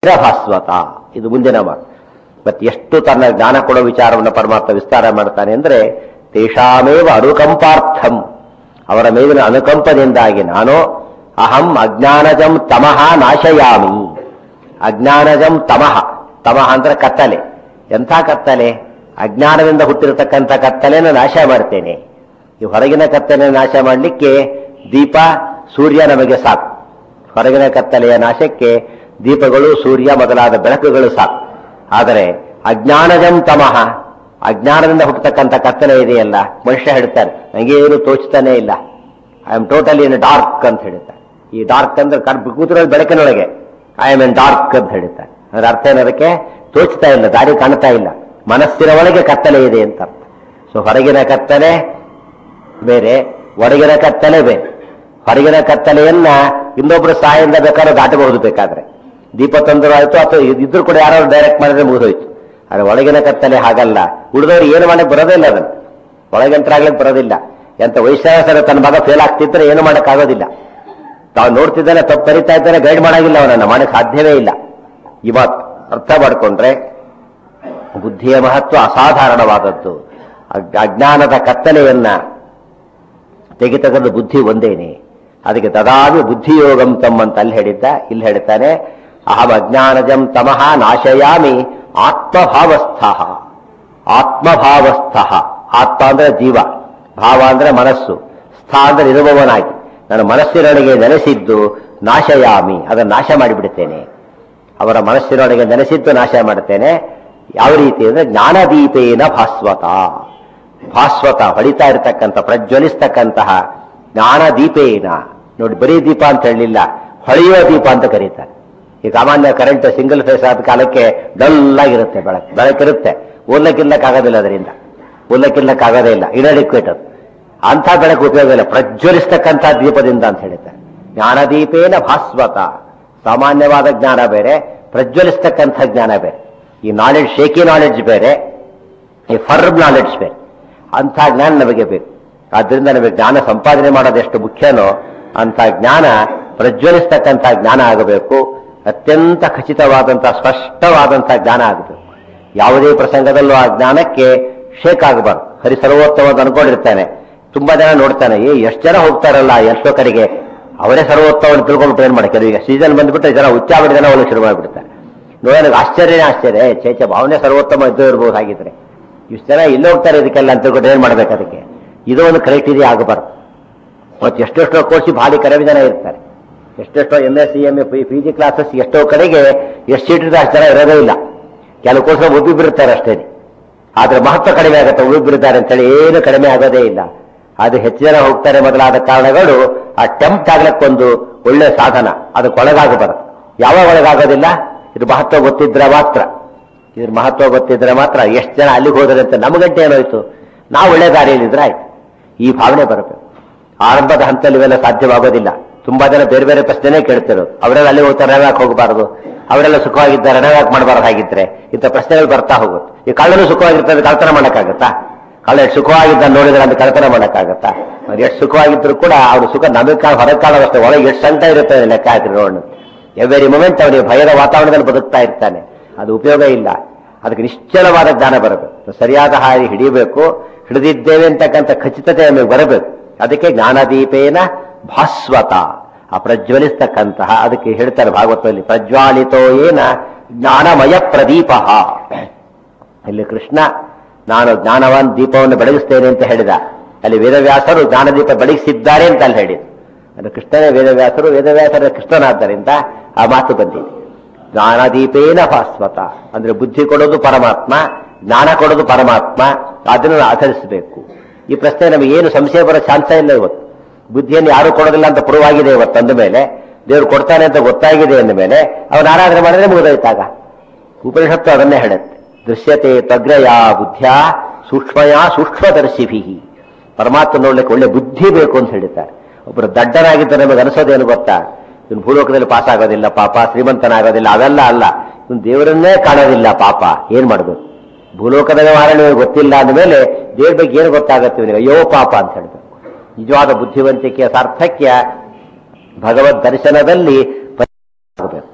ಭಾಸ್ವತ ಇದು ಮುಂದಿನ ಮಾತು ಮತ್ತೆ ಎಷ್ಟು ತನ್ನ ಜ್ಞಾನ ಕೊಡೋ ವಿಚಾರವನ್ನು ಪರಮಾತ್ಮ ವಿಸ್ತಾರ ಮಾಡ್ತಾನೆ ಅಂದ್ರೆ ತೇಷಾಮೇವ ಅನುಕಂಪಾರ್ಥಂ ಅವರ ಮೇಲಿನ ಅನುಕಂಪದಿಂದಾಗಿ ನಾನು ಅಹಂ ಅಜ್ಞಾನಜಂ ತಮಃ ನಾಶಯಾಮಿ ಅಜ್ಞಾನಜಂ ತಮಃ ತಮಃ ಅಂದ್ರೆ ಕತ್ತಲೆ ಎಂಥ ಕತ್ತಲೆ ಅಜ್ಞಾನದಿಂದ ಹುಟ್ಟಿರತಕ್ಕಂಥ ಕತ್ತಲೆನ ನಾಶ ಮಾಡ್ತೇನೆ ಈ ಹೊರಗಿನ ಕತ್ತಲೆ ನಾಶ ಮಾಡಲಿಕ್ಕೆ ದೀಪ ಸೂರ್ಯ ನಮಗೆ ಸಾಕು ಹೊರಗಿನ ಕತ್ತಲೆಯ ನಾಶಕ್ಕೆ ದೀಪಗಳು ಸೂರ್ಯ ಮೊದಲಾದ ಬೆಳಕುಗಳು ಸಾಕು ಆದರೆ ಅಜ್ಞಾನಜಂ ತಮಃ ಅಜ್ಞಾನದಿಂದ ಹುಟ್ಟತಕ್ಕಂಥ ಕತ್ತಲೆ ಇದೆಯಲ್ಲ ಮನುಷ್ಯ ಹೇಳ್ತಾರೆ ನನಗೆ ಏನು ತೋಚ್ತಾನೆ ಇಲ್ಲ I am totally in dark ಅಂತ ಹೇಳ್ತಾರೆ ಈ ಡಾರ್ಕ್ ಅಂದ್ರೆ ಕರ್ಬ್ ಕೂತಿರೋದು ಬೆಳಕಿನೊಳಗೆ ಐ ಆಮ್ ಇನ್ ಡಾರ್ಕ್ ಅಂತ ಹೇಳ್ತಾರೆ ಅದರ ಅರ್ಥ ಏನದಕ್ಕೆ ತೋಚ್ತಾ ಇಲ್ಲ ದಾರಿ ಕಾಣ್ತಾ ಇಲ್ಲ ಮನಸ್ಸಿನ ಒಳಗೆ ಕತ್ತಲೆ ಇದೆ ಅಂತ ಅರ್ಥ ಸೊ ಹೊರಗಿನ ಕತ್ತಲೆ ಬೇರೆ ಒಳಗಿನ ಕತ್ತಲೆ ಬೇರೆ ಹೊರಗಿನ ಕತ್ತಲೆಯನ್ನ ಇನ್ನೊಬ್ರು ಸಹಾಯದಿಂದ ಬೇಕಾದ್ರೆ ದಾಟಬಹುದು ಬೇಕಾದ್ರೆ ದೀಪ ತಂದರು ಆಯ್ತು ಅಥವಾ ಇದ್ರು ಕೂಡ ಯಾರು ಡೈರೆಕ್ಟ್ ಮಾಡಿದ್ರೆ ಮುಗಿದೋಯ್ತು ಆದ್ರೆ ಒಳಗಿನ ಕತ್ತಲೆ ಹಾಗಲ್ಲ ಉಳಿದವ್ರು ಏನು ಮಾಡಕ್ ಬರೋದೇ ಇಲ್ಲ ಅದನ್ನು ಒಳಗಂಟ್ರಾಗ್ಲಿಕ್ಕೆ ಬರೋದಿಲ್ಲ ಎಂತ ವೈಶ್ವಾಸರ ತನ್ನ ಮಗ ಫೇಲ್ ಆಗ್ತಿದ್ರೆ ಏನು ಮಾಡಕ್ಕಾಗೋದಿಲ್ಲ ತಾವು ನೋಡ್ತಿದ್ದಾನೆ ತಪ್ಪು ಕರಿತಾ ಇದ್ದಾನೆ ಗೈಡ್ ಮಾಡಾಗಿಲ್ಲ ಅವನನ್ನ ಮಾಡಕ್ ಸಾಧ್ಯವೇ ಇಲ್ಲ ಈ ಮಾತು ಅರ್ಥ ಮಾಡ್ಕೊಂಡ್ರೆ ಬುದ್ಧಿಯ ಮಹತ್ವ ಅಸಾಧಾರಣವಾದದ್ದು ಅಗ್- ಅಜ್ಞಾನದ ಕತ್ತಲೆಯನ್ನ ತೆಗೆತಗದು ಬುದ್ಧಿ ಒಂದೇನೆ ಅದಕ್ಕೆ ತದಾವಿ ಬುದ್ಧಿಯೋಗಂ ತಮ್ಮಂತ ಅಲ್ಲಿ ಹೇಳಿದ್ದ ಇಲ್ಲಿ ಹೇಳ್ತಾನೆ ಅಹಂ ಅಜ್ಞಾನಜಂ ತಮಃ ನಾಶಯಾಮಿ ಆತ್ಮಭಾವಸ್ಥ ಆತ್ಮಭಾವಸ್ಥ ಆತ್ಮ ಅಂದ್ರೆ ಜೀವ ಭಾವ ಅಂದ್ರೆ ಮನಸ್ಸು ಸ್ಥಾ ಅಂದ್ರೆ ಇರುವವನಾಗಿ ನನ್ನ ಮನಸ್ಸಿನೊಳಗೆ ನೆಲೆಸಿದ್ದು ನಾಶಯಾಮಿ ಅದನ್ನು ನಾಶ ಮಾಡಿಬಿಡುತ್ತೇನೆ ಅವರ ಮನಸ್ಸಿನೊಳಗೆ ನೆಲೆಸಿದ್ದು ನಾಶ ಮಾಡುತ್ತೇನೆ ಯಾವ ರೀತಿ ಅಂದ್ರೆ ಜ್ಞಾನದೀಪೇನ ಭಾಸ್ವತ ಭಾಸ್ವತ ಹೊಳಿತಾ ಇರತಕ್ಕಂಥ ಪ್ರಜ್ವಲಿಸ್ತಕ್ಕಂತಹ ಜ್ಞಾನದೀಪೇನ ನೋಡಿ ಬರೀ ದೀಪ ಅಂತ ಹೇಳಲಿಲ್ಲ ಹೊಳೆಯುವ ದೀಪ ಅಂತ ಕರೀತಾರೆ ಈ ಸಾಮಾನ್ಯ ಕರೆಂಟ್ ಸಿಂಗಲ್ ಫೇಸ್ ಆದ ಕಾಲಕ್ಕೆ ಡಲ್ ಆಗಿರುತ್ತೆ ಬೆಳಕು ಬೆಳಕಿರುತ್ತೆ ಓದ್ಲಕ್ಕಿಲ್ಲಕ್ಕಾಗೋದಿಲ್ಲ ಅದರಿಂದ ಓದ್ಲಕ್ಕಿಲ್ಲಕ್ಕಾಗೋದೇ ಇಲ್ಲ ಇನಡಿಕ್ವೇಟ್ ಅದು ಅಂಥ ಬೆಳಕು ಉಪಯೋಗ ಇಲ್ಲ ಪ್ರಜ್ವಲಿಸ್ತಕ್ಕಂಥ ದೀಪದಿಂದ ಅಂತ ಹೇಳ್ತಾರೆ ಜ್ಞಾನದೀಪೇನ ಭಾಸ್ವತ ಸಾಮಾನ್ಯವಾದ ಜ್ಞಾನ ಬೇರೆ ಪ್ರಜ್ವಲಿಸ್ತಕ್ಕಂಥ ಜ್ಞಾನ ಬೇರೆ ಈ ನಾಲೆಡ್ಜ್ ಶೇಕಿ ನಾಲೆಡ್ಜ್ ಬೇರೆ ಈ ಫರ್ಮ್ ನಾಲೆಡ್ಜ್ ಬೇರೆ ಅಂಥ ಜ್ಞಾನ ನಮಗೆ ಬೇಕು ಆದ್ರಿಂದ ನಮಗೆ ಜ್ಞಾನ ಸಂಪಾದನೆ ಮಾಡೋದು ಎಷ್ಟು ಮುಖ್ಯನೋ ಅಂಥ ಜ್ಞಾನ ಪ್ರಜ್ವಲಿಸ್ತಕ್ಕಂಥ ಜ್ಞಾನ ಆಗಬೇಕು ಅತ್ಯಂತ ಖಚಿತವಾದಂಥ ಸ್ಪಷ್ಟವಾದಂಥ ಜ್ಞಾನ ಆಗಬೇಕು ಯಾವುದೇ ಪ್ರಸಂಗದಲ್ಲೂ ಆ ಜ್ಞಾನಕ್ಕೆ ಶೇಕ್ ಆಗಬಾರ್ದು ಹರಿ ಸರ್ವೋತ್ತಮ ಅಂತ ಅನ್ಕೊಂಡಿರ್ತಾನೆ ತುಂಬಾ ಜನ ನೋಡ್ತಾನೆ ಏ ಎಷ್ಟು ಜನ ಹೋಗ್ತಾರಲ್ಲ ಎಷ್ಟೋ ಕಡೆಗೆ ಅವರೇ ಸರ್ವೋತ್ತಮ ತಿಳ್ಕೊಂಡ್ಬಿಟ್ಟು ಏನ್ ಮಾಡಕ್ಕೆ ಈಗ ಸೀಸನ್ ಬಂದ್ಬಿಟ್ರೆ ಜನ ಉಚ್ಚಾವಡಿ ಜನ ಹೋಗಲು ಶುರು ಮಾಡಿಬಿಡ್ತಾರೆ ನೋಡೋಣ ಆಶ್ಚರ್ಯನೇ ಆಶ್ಚರ್ಯ ಏ, ಛೇ ಛೇ ಭಾವನೆ ಸರ್ವೋತ್ತಮ ಇದ್ದು ಇರ್ಬೋದು ಹಾಗಿದ್ರೆ ಇಷ್ಟು ಜನ ಇಲ್ಲಿ ಹೋಗ್ತಾರೆ ಇದಕ್ಕೆಲ್ಲ ಅಂತ ತಿಳ್ಕೊಂಡು ಏನ್ ಮಾಡ್ಬೇಕು ಅದಕ್ಕೆ ಇದು ಒಂದು ಕ್ರೈಟೀರಿಯಾ ಆಗಬಾರ್ದು ಮತ್ತು ಎಷ್ಟೆಷ್ಟೋ ಕೋರ್ಸಿ ಭಾರಿ ಕಡಿಮೆ ಜನ ಇರ್ತಾರೆ ಎಷ್ಟೆಷ್ಟೋ M S C M A P G classes ಎಷ್ಟೋ ಕಡೆಗೆ ಎಷ್ಟು ಸೀಟ್ ಇದ್ರೆ ಅಷ್ಟು ಜನ ಇರೋದೇ ಇಲ್ಲ ಕೆಲವು ಕೋರ್ಸ್ ಒಬ್ಬಿಬ್ರು ಇರ್ತಾರೆ ಅಷ್ಟೇ ಆದ್ರೆ ಮಹತ್ವ ಕಡಿಮೆ ಆಗುತ್ತೆ ಒಬ್ಬಿಬ್ರು ಇರ್ತಾರೆ ಅಂತೇಳಿ ಏನು ಕಡಿಮೆ ಆಗೋದೇ ಇಲ್ಲ ಅದು ಹೆಚ್ಚು ಜನ ಹೋಗ್ತಾರೆ ಮೊದಲಾದ ಕಾರಣಗಳು ಆ ಟೆಂಪ್ಟ್ ಆಗ್ಲಿಕ್ಕೊಂದು ಒಳ್ಳೆ ಸಾಧನ ಅದಕ್ಕೆ ಒಳಗಾಗಬಾರದು ಯಾವಾಗ ಒಳಗಾಗೋದಿಲ್ಲ ಇದು ಮಹತ್ವ ಗೊತ್ತಿದ್ರೆ ಮಾತ್ರ ಇದ್ರ ಮಹತ್ವ ಗೊತ್ತಿದ್ರೆ ಮಾತ್ರ ಎಷ್ಟು ಜನ ಅಲ್ಲಿಗೆ ಹೋದ್ರೆ ಅಂತ ನಮಗಂಟೆ ಏನೋಯ್ತು ನಾವು ಒಳ್ಳೆ ದಾರಿಯಲ್ಲಿದ್ರೆ ಆಯ್ತು ಈ ಭಾವನೆ ಬರಬೇಕು ಆರಂಭದ ಹಂತದಲ್ಲಿ ಇವೆಲ್ಲ ಸಾಧ್ಯವಾಗೋದಿಲ್ಲ ತುಂಬಾ ಜನ ಬೇರೆ ಬೇರೆ ಪ್ರಶ್ನೆನೇ ಕೇಳ್ತಿರೋದು ಅವರೆಲ್ಲ ಅಲ್ಲಿ ಹೋಗ್ತಾರೆ ನಾವ್ ಯಾಕೆ ಹೋಗಬಾರದು ಅವರೆಲ್ಲ ಸುಖವಾಗಿದ್ದಾರೆ ನಾವ್ ಯಾಕೆ ಮಾಡಬಾರ್ದು ಹಾಗಿದ್ರೆ ಇಂಥ ಪ್ರಶ್ನೆಗಳು ಬರ್ತಾ ಹೋಗುತ್ತೆ ಈ ಕಳ್ಳನು ಸುಖವಾಗಿರ್ತಾರೆ ಕಳ್ತನ ಮಾಡಕ್ಕಾಗತ್ತಾ ಕಳ್ಳ ಎಷ್ಟು ಸುಖವಾಗಿದ್ದ ನೋಡಿದ್ರೆ ಅಂತ ಕಳ್ತನ ಮಾಡಕ್ಕಾಗತ್ತಾ ಅವ್ರು ಎಷ್ಟು ಸುಖವಾಗಿದ್ರು ಕೂಡ ಅವ್ರ ಸುಖ ನಮಗೆ ಕಾಣ ಹೊರಗೆ ಕಾಣೋದಷ್ಟೇ ಒಳಗೆ ಎಷ್ಟು ಸಂತ ಇರುತ್ತೆ ಲೆಕ್ಕ ಹಾಕಿ ನೋಡೋಣ ಎವ್ರಿ ಮೊಮೆಂಟ್ ಅವನಿಗೆ ಭಯದ ವಾತಾವರಣದಲ್ಲಿ ಬದುಕ್ತಾ ಇರ್ತಾನೆ ಅದು ಉಪಯೋಗ ಇಲ್ಲ ಅದಕ್ಕೆ ನಿಶ್ಚಲವಾದ ಜ್ಞಾನ ಬರಬೇಕು ಸರಿಯಾದ ಹಾದಿ ಹಿಡಿಯಬೇಕು ಹಿಡಿದಿದ್ದೇವೆ ಅಂತಕ್ಕಂಥ ಖಚಿತತೆ ನಮಗೆ ಬರಬೇಕು ಅದಕ್ಕೆ ಜ್ಞಾನದೀಪೇನ ಭಾಸ್ವತ ಆ ಪ್ರಜ್ವಲಿಸ್ತಕ್ಕಂತಹ ಅದಕ್ಕೆ ಹೇಳ್ತಾರೆ ಭಾಗವತದಲ್ಲಿ ಪ್ರಜ್ವಾಲಿತೋ ಏನ ಜ್ಞಾನಮಯ ಪ್ರದೀಪ ಇಲ್ಲಿ ಕೃಷ್ಣ ನಾನು ಜ್ಞಾನವಾನ್ ದೀಪವನ್ನು ಬೆಳಗಿಸ್ತೇನೆ ಅಂತ ಹೇಳಿದ ಅಲ್ಲಿ ವೇದವ್ಯಾಸರು ಜ್ಞಾನದೀಪ ಬೆಳಗಿಸಿದ್ದಾರೆ ಅಂತ ಅಲ್ಲಿ ಹೇಳಿದ್ರು ಅಂದ್ರೆ ಕೃಷ್ಣನೇ ವೇದವ್ಯಾಸರು ವೇದವ್ಯಾಸರ ಕೃಷ್ಣನಾದ್ದರಿಂದ ಆ ಮಾತು ಬಂದಿದೆ ಜ್ಞಾನದೀಪೇನ ಭಾಸ್ವತ ಅಂದ್ರೆ ಬುದ್ಧಿ ಕೊಡೋದು ಪರಮಾತ್ಮ ಜ್ಞಾನ ಕೊಡೋದು ಪರಮಾತ್ಮ ಅದನ್ನು ಆಚರಿಸಬೇಕು ಈ ಪ್ರಶ್ನೆ ನಮಗೆ ಏನು ಸಂಶಯ ಬರೋ ಚಾನ್ಸ ಇಲ್ಲ ಇವತ್ತು ಬುದ್ಧಿಯನ್ನು ಯಾರು ಕೊಡೋದಿಲ್ಲ ಅಂತ ಪ್ರೂವ್ ಆಗಿದೆ ಇವತ್ತು ಅಂದ ಮೇಲೆ ದೇವ್ರು ಕೊಡ್ತಾನೆ ಅಂತ ಗೊತ್ತಾಗಿದೆ ಅಂದ ಮೇಲೆ ಅವನು ಆರಾಧನೆ ಮಾಡಿದ್ರೆ ಮುಗಿದೋಯ್ತಾಗ ಉಪನಿಷತ್ತು ಅದನ್ನೇ ಹೇಳುತ್ತೆ ದೃಶ್ಯತೆ ತಗ್ರಯ ಬುದ್ಧ್ಯ ಸೂಕ್ಷ್ಮಯ ಸೂಕ್ಷ್ಮದರ್ಶಿಭಿ ಪರಮಾತ್ಮ ನೋಡ್ಲಿಕ್ಕೆ ಒಳ್ಳೆ ಬುದ್ಧಿ ಬೇಕು ಅಂತ ಹೇಳಿದ್ದಾರೆ ಒಬ್ಬರು ದಡ್ಡನಾಗಿದ್ದರೆ ನಮಗೆ ಅನಿಸೋದೇನು ಗೊತ್ತಾ ಇವನು ಭೂಲೋಕದಲ್ಲಿ ಪಾಸ್ ಆಗೋದಿಲ್ಲ ಪಾಪ ಶ್ರೀಮಂತನಾಗೋದಿಲ್ಲ ಅವೆಲ್ಲ ಅಲ್ಲ ಇವನು ದೇವರನ್ನೇ ಕಾಣೋದಿಲ್ಲ ಪಾಪ ಏನ್ ಮಾಡಬೇಕು ಭೂಲೋಕದ ವ್ಯವಹಾರ ನಿಮಗೆ ಗೊತ್ತಿಲ್ಲ ಅಂದಮೇಲೆ ದೇವ್ರ ಬಗ್ಗೆ ಏನು ಗೊತ್ತಾಗತ್ತೆ ಇವನಿಗೆ ಅಯ್ಯೋ ಪಾಪ ಅಂತ ಹೇಳ್ಬೇಕು ನಿಜವಾದ ಬುದ್ಧಿವಂತಿಕೆಯ ಸಾರ್ಥಕ್ಯ ಭಗವದ್ ದರ್ಶನದಲ್ಲಿ ಆಗಬೇಕು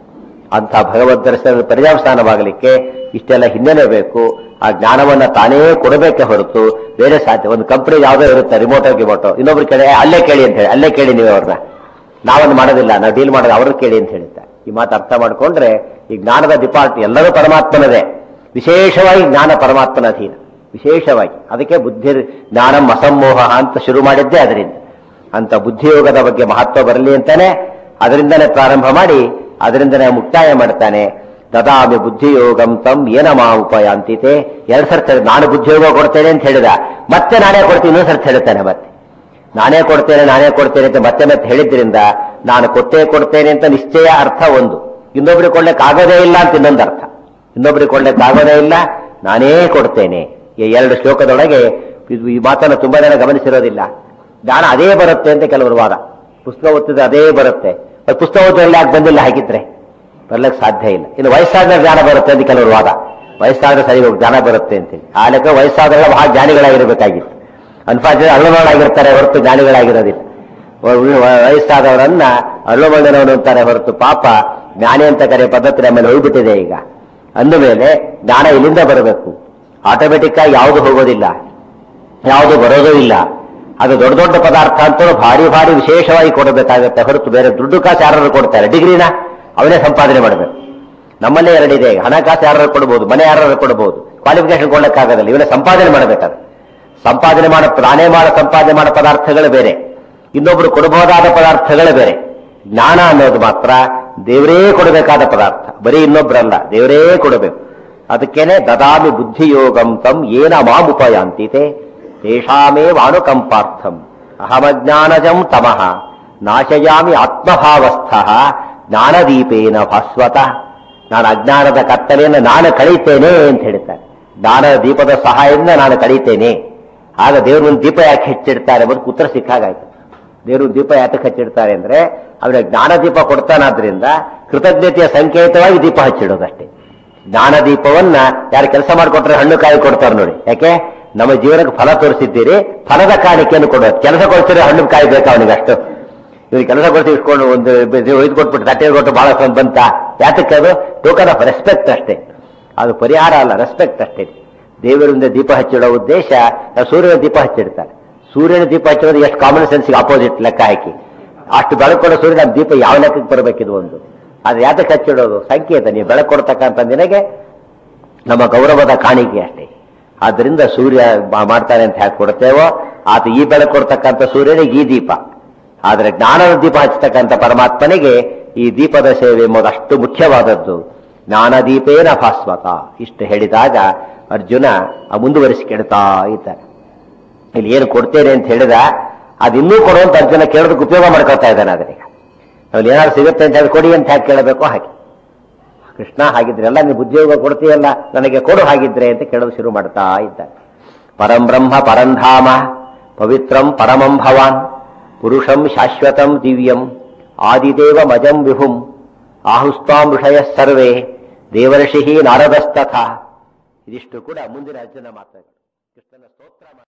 ಅಂಥ ಭಗವದ್ ದರ್ಶನದ ಪರ್ಯಾವಸಾನವಾಗಲಿಕ್ಕೆ ಇಷ್ಟೆಲ್ಲ ಹಿನ್ನೆಲೆ ಬೇಕು ಆ ಜ್ಞಾನವನ್ನ ತಾನೇ ಕೊಡಬೇಕೆ ಹೊರತು ಬೇರೆ ಸಾಧ್ಯ ಒಂದು ಕಂಪನಿ ಯಾವುದೋ ಇರುತ್ತೆ ರಿಮೋಟೋ ಗಿಮೋಟೋ ಇನ್ನೊಬ್ರು ಕೇಳಿ "ಏ, ಅಲ್ಲೇ ಕೇಳಿ ಅಂತ ಹೇಳಿ ಅಲ್ಲೇ ಕೇಳಿ ನೀವು ಅವ್ರನ್ನ ನಾವೊಂದು ಮಾಡೋದಿಲ್ಲ ನಾವು ಡೀಲ್ ಮಾಡೋದು ಅವ್ರನ್ನ ಕೇಳಿ ಅಂತ ಹೇಳಿದ್ದ ಈ ಮಾತು ಅರ್ಥ ಮಾಡ್ಕೊಂಡ್ರೆ ಈ ಜ್ಞಾನದ ಡಿಪಾರ್ಟ್ ಎಲ್ಲರೂ ಪರಮಾತ್ಮನದೇ ವಿಶೇಷವಾಗಿ ಜ್ಞಾನ ಪರಮಾತ್ಮನ ಅಧೀನ ವಿಶೇಷವಾಗಿ ಅದಕ್ಕೆ ಬುದ್ಧಿ ಜ್ಞಾನಂ ಅಸಮ್ಮೋಹ ಅಂತ ಶುರು ಮಾಡಿದ್ದೇ ಅದರಿಂದ ಅಂತ ಬುದ್ಧಿಯೋಗದ ಬಗ್ಗೆ ಮಹತ್ವ ಬರಲಿ ಅಂತಾನೆ ಅದರಿಂದನೇ ಪ್ರಾರಂಭ ಮಾಡಿ ಅದರಿಂದನೇ ಮುಕ್ತಾಯ ಮಾಡ್ತಾನೆ ದದಾಮಿ ಬುದ್ಧಿಯೋಗಂ ತಮ್ ಏನ ಮಾ ಉಪಯಾಂತಿತೆ ಎರಡ್ ಸರ್ತಿ ಹೇಳಿದ, ನಾನು ಬುದ್ಧಿಯೋಗ ಕೊಡ್ತೇನೆ ಅಂತ ಹೇಳಿದ ಮತ್ತೆ ನಾನೇ ಕೊಡ್ತೀನಿ ಇನ್ನೊಂದು ಸರ್ತಿ ಹೇಳ್ತಾನೆ ಮತ್ತೆ ನಾನೇ ಕೊಡ್ತೇನೆ ನಾನೇ ಕೊಡ್ತೇನೆ ಅಂತ ಮತ್ತೆ ಮತ್ತೆ ಹೇಳಿದ್ರಿಂದ ನಾನು ಕೊಟ್ಟೇ ಕೊಡ್ತೇನೆ ಅಂತ ನಿಶ್ಚಯ ಅರ್ಥ ಒಂದು ಇನ್ನೊಬ್ರಿಗೆ ಕೊಡ್ಲಿಕ್ಕೆ ಆಗೋದೇ ಇಲ್ಲ ಅಂತ ಇನ್ನೊಂದು ಅರ್ಥ ಇನ್ನೊಬ್ರಿಗೆ ಕೊಡ್ಲಿಕ್ಕೆ ಆಗೋದೇ ಇಲ್ಲ ನಾನೇ ಕೊಡ್ತೇನೆ ಈ ಎರಡು ಶ್ಲೋಕದೊಳಗೆ ಇದು- ಈ ಮಾತನ್ನು ತುಂಬಾ ಜನ ಗಮನಿಸಿರೋದಿಲ್ಲ ಜ್ಞಾನ ಅದೇ ಬರುತ್ತೆ ಅಂತ ಕೆಲವರು ವಾದ ಪುಸ್ತಕ ಓದ್ತಿದ್ರೆ ಅದೇ ಬರುತ್ತೆ ಮತ್ತೆ ಪುಸ್ತಕ ಓದಿದ್ರೆ ಯಾಕೆ ಬಂದಿಲ್ಲ ಹಾಗಿದ್ರೆ ಬರ್ಲಿಕ್ಕೆ ಸಾಧ್ಯ ಇಲ್ಲ ಇನ್ನು ವಯಸ್ಸಾದ ಜ್ಞಾನ ಬರುತ್ತೆ ಅಂತ ಕೆಲವರು ವಾದ ವಯಸ್ಸಾದ್ರೆ ಸರಿ ಹೋಗಿ ಜ್ಞಾನ ಬರುತ್ತೆ ಅಂತೇಳಿ ಆ ಲೆಕ್ಕ ವಯಸ್ಸಾದ್ರೆ ಬಹಳ ಜ್ಞಾನಿಗಳಾಗಿರ್ಬೇಕಾಗಿತ್ತು ಅನ್ಫಾರ್ಚುನೇಟ್ ಅಳ್ಳುಮಗಳಾಗಿರ್ತಾರೆ ಹೊರತು ಜ್ಞಾನಿಗಳಾಗಿರೋದಿಲ್ಲ ವ- ವ- ವಯಸ್ಸಾದವರನ್ನ ಅಳ್ಳುಮಣ್ಣನವನು ಅಂತಾರೆ ಹೊರತು ಪಾಪ ಜ್ಞಾನಿ ಅಂತ ಕರೆ ಪದ್ಧತಿ ನಮ್ಮಲ್ಲಿ ಹೋಗ್ಬಿಟ್ಟಿದೆ ಈಗ ಅಂದ ಮೇಲೆ ಜ್ಞಾನ ಇಲ್ಲಿಂದ ಬರಬೇಕು ಆಟೋಮೆಟಿಕ್ ಆಗಿ ಯಾವುದು ಹೋಗೋದಿಲ್ಲ ಯಾವುದು ಬರೋದೂ ಇಲ್ಲ ಅದು ದೊಡ್ಡ ದೊಡ್ಡ ಪದಾರ್ಥ ಅಂತೂ ಭಾರಿ ಭಾರಿ ವಿಶೇಷವಾಗಿ ಕೊಡಬೇಕಾಗುತ್ತೆ ಹೊರತು ಬೇರೆ ದುಡ್ಡು ಕಾಸು ಯಾರು ಕೊಡ್ತಾರೆ ಡಿಗ್ರಿನ ಅವನೇ ಸಂಪಾದನೆ ಮಾಡಬೇಕು ನಮ್ಮಲ್ಲೇ ಎರಡಿದೆ ಈಗ ಹಣಕಾಸು ಯಾರು ಕೊಡಬಹುದು ಮನೆ ಯಾರು ಕೊಡಬಹುದು ಕ್ವಾಲಿಫಿಕೇಶನ್ ಕೊಡಕ್ಕಾಗೋದಿಲ್ಲ ಇವನೇ ಸಂಪಾದನೆ ಮಾಡಬೇಕಾದ್ರೆ ಸಂಪಾದನೆ ಮಾಡೋ ನಾನೇ ಮಾಡೋ ಸಂಪಾದನೆ ಮಾಡೋ ಪದಾರ್ಥಗಳು ಬೇರೆ ಇನ್ನೊಬ್ರು ಕೊಡಬಹುದಾದ ಪದಾರ್ಥಗಳೇ ಬೇರೆ ಜ್ಞಾನ ಅನ್ನೋದು ಮಾತ್ರ ದೇವರೇ ಕೊಡಬೇಕಾದ ಪದಾರ್ಥ ಬರೀ ಇನ್ನೊಬ್ರಲ್ಲ ದೇವರೇ ಕೊಡಬೇಕು ಅದಕ್ಕೇನೆ ದದಾಮಿ ಬುದ್ಧಿಯೋಗಂ ತಂ ಏನ ಮಾಮುಪಯಾಂತಿತೆ ತೇಷಾಮೇವ ಅನುಕಂಪಾರ್ಥಂ ಅಹಮಜ್ಞಾನಜಂ ತಮಃ ನಾಶಯಾಮಿ ಆತ್ಮಭಾವಸ್ಥ ಜ್ಞಾನದೀಪೇನ ಭಾಸ್ವತ ನಾನು ಅಜ್ಞಾನದ ಕತ್ತಲೆಯನ್ನು ನಾನು ಕಳೀತೇನೆ ಅಂತ ಹೇಳ್ತಾರೆ ಜ್ಞಾನದ ದೀಪದ ಸಹಾಯದಿಂದ ನಾನು ಕಳೀತೇನೆ ಆಗ ದೇವರು ಒಂದು ದೀಪ ಯಾಕೆ ಹೆಚ್ಚಿಡ್ತಾರೆ ಎಂಬುದಕ್ಕೆ ಉತ್ತರ ಸಿಕ್ಕಾಗಾಯ್ತು ದೇವರು ದೀಪ ಯಾತಕ್ಕೆ ಹಚ್ಚಿಡ್ತಾರೆ ಅಂದ್ರೆ ಅವನಿಗೆ ಜ್ಞಾನ ದೀಪ ಕೊಡ್ತಾನಾದ್ರಿಂದ ಕೃತಜ್ಞತೆಯ ಸಂಕೇತವಾಗಿ ದೀಪ ಹಚ್ಚಿಡೋದಷ್ಟೇ ಜ್ಞಾನ ದೀಪವನ್ನ ಯಾರು ಕೆಲಸ ಮಾಡಿಕೊಟ್ರೆ ಹಣ್ಣು ಕಾಯಿ ಕೊಡ್ತಾರೆ ನೋಡಿ ಯಾಕೆ ನಮ್ಮ ಜೀವನಕ್ಕೆ ಫಲ ತೋರಿಸಿದ್ದೀರಿ ಫಲದ ಕಾಣಿಕೆಯನ್ನು ಕೊಡೋದು ಕೆಲಸ ಕೊಡ್ತೀರಿ ಹಣ್ಣು ಕಾಯಿ ಬೇಕಾ ಅವನಿಗೆ ಅಷ್ಟು ಇವ್ರು ಕೆಲಸ ಕೊಡ್ತೀವಿ ಇಟ್ಕೊಂಡು ಒಂದು ಒಯ್ದು ಕೊಟ್ಬಿಟ್ಟು ತಟ್ಟೆ ಕೊಟ್ಟು ಬಹಳ ಸ್ವಲ್ಪ ಬಂತ ಯಾತಕ್ಕೆ ಅದು ಟೋಕನ್ ಆಫ್ ರೆಸ್ಪೆಕ್ಟ್ ಅಷ್ಟೇ ಅದು ಪರಿಹಾರ ಅಲ್ಲ ರೆಸ್ಪೆಕ್ಟ್ ಅಷ್ಟೇ ದೇವರಿಂದ ದೀಪ ಹಚ್ಚಿಡೋ ಉದ್ದೇಶ ನಾವು ಸೂರ್ಯನ ದೀಪ ಹಚ್ಚಿಡ್ತಾರೆ ಸೂರ್ಯನ ದೀಪ ಹಚ್ಚಿರೋದು ಎಷ್ಟು ಕಾಮನ್ ಸೆನ್ಸ್ಗೆ ಅಪೋಸಿಟ್ ಲೆಕ್ಕ ಹಾಕಿ ಅಷ್ಟು ಬೆಳಕು ಕೊಡೋ ಸೂರ್ಯ ನಮ್ಮ ದೀಪ ಯಾವ ಲೆಕ್ಕಕ್ಕೆ ಬರಬೇಕಿದು ಒಂದು ಅದು ಯಾತಕ್ಕೆ ಹಚ್ಚಿಡೋದು ಸಂಕೇತ ನೀವು ಬೆಳಕು ಕೊಡ್ತಕ್ಕಂಥ ನಿನಗೆ ನಮ್ಮ ಗೌರವದ ಕಾಣಿಕೆ ಅಷ್ಟೇ ಆದ್ದರಿಂದ ಸೂರ್ಯ ಮಾ- ಮಾಡ್ತಾನೆ ಅಂತ ಯಾಕೆ ಕೊಡ್ತೇವೋ ಆತ ಈ ಬೆಳಕು ಕೊಡ್ತಕ್ಕಂಥ ಸೂರ್ಯನಿಗೆ ಈ ದೀಪ ಆದರೆ ಜ್ಞಾನದ ದೀಪ ಹಚ್ಚತಕ್ಕಂಥ ಪರಮಾತ್ಮನಿಗೆ ಈ ದೀಪದ ಸೇವೆ ಎಂಬುದು ಅಷ್ಟು ಮುಖ್ಯವಾದದ್ದು ಜ್ಞಾನದೀಪೇನ ಭಾಸ್ವತ ಇಷ್ಟು ಹೇಳಿದಾಗ ಅರ್ಜುನ ಆ ಮುಂದುವರಿಸಿ ಕೇಳ್ತಾ ಇದ್ದಾರೆ ಇಲ್ಲಿ ಏನು ಕೊಡ್ತೇನೆ ಅಂತ ಹೇಳಿದ ಅದು ಇನ್ನೂ ಕೊಡುವಂತ ಅರ್ಜುನ ಕೇಳೋದಕ್ಕೆ ಉಪಯೋಗ ಮಾಡ್ಕೊಳ್ತಾ ಇದ್ದಾನೆ ಅದರೀಗ ಅಲ್ಲಿ ಏನಾದ್ರು ಸಿಗುತ್ತೆ ಅಂತ ಹೇಳಿ ಕೊಡಿ ಅಂತ ಯಾಕೆ ಕೇಳಬೇಕು ಹಾಗೆ ಕೃಷ್ಣ ಹಾಗಿದ್ರೆಲ್ಲ ನೀವು ಉದ್ಯೋಗ ಕೊಡ್ತೀಯಲ್ಲ ನನಗೆ ಕೊಡು ಹಾಗಿದ್ರೆ ಅಂತ ಕೇಳೋದು ಶುರು ಮಾಡ್ತಾ ಇದ್ದಾನೆ ಪರಂ ಬ್ರಹ್ಮ ಪರಂಧಾಮ ಪವಿತ್ರಂ ಪರಮಂ ಭವಾನ್ ಪುರುಷಂ ಶಾಶ್ವತಂ ದಿವ್ಯಂ ಆದಿದೇವ ಮಜಂ ವಿಭುಂ ಆಹುಸ್ತಾಂ ಋಷಯ ಸರ್ವೇ ದೇವರ್ಷಿ ನಾರದಸ್ತಥ ಇದಿಷ್ಟು ಕೂಡ ಮುಂದಿನ ಅರ್ಜುನ ಮಾತಾಡಿ ಕೃಷ್ಣನ ಸ್ತೋತ್ರ ಮಾಡಿ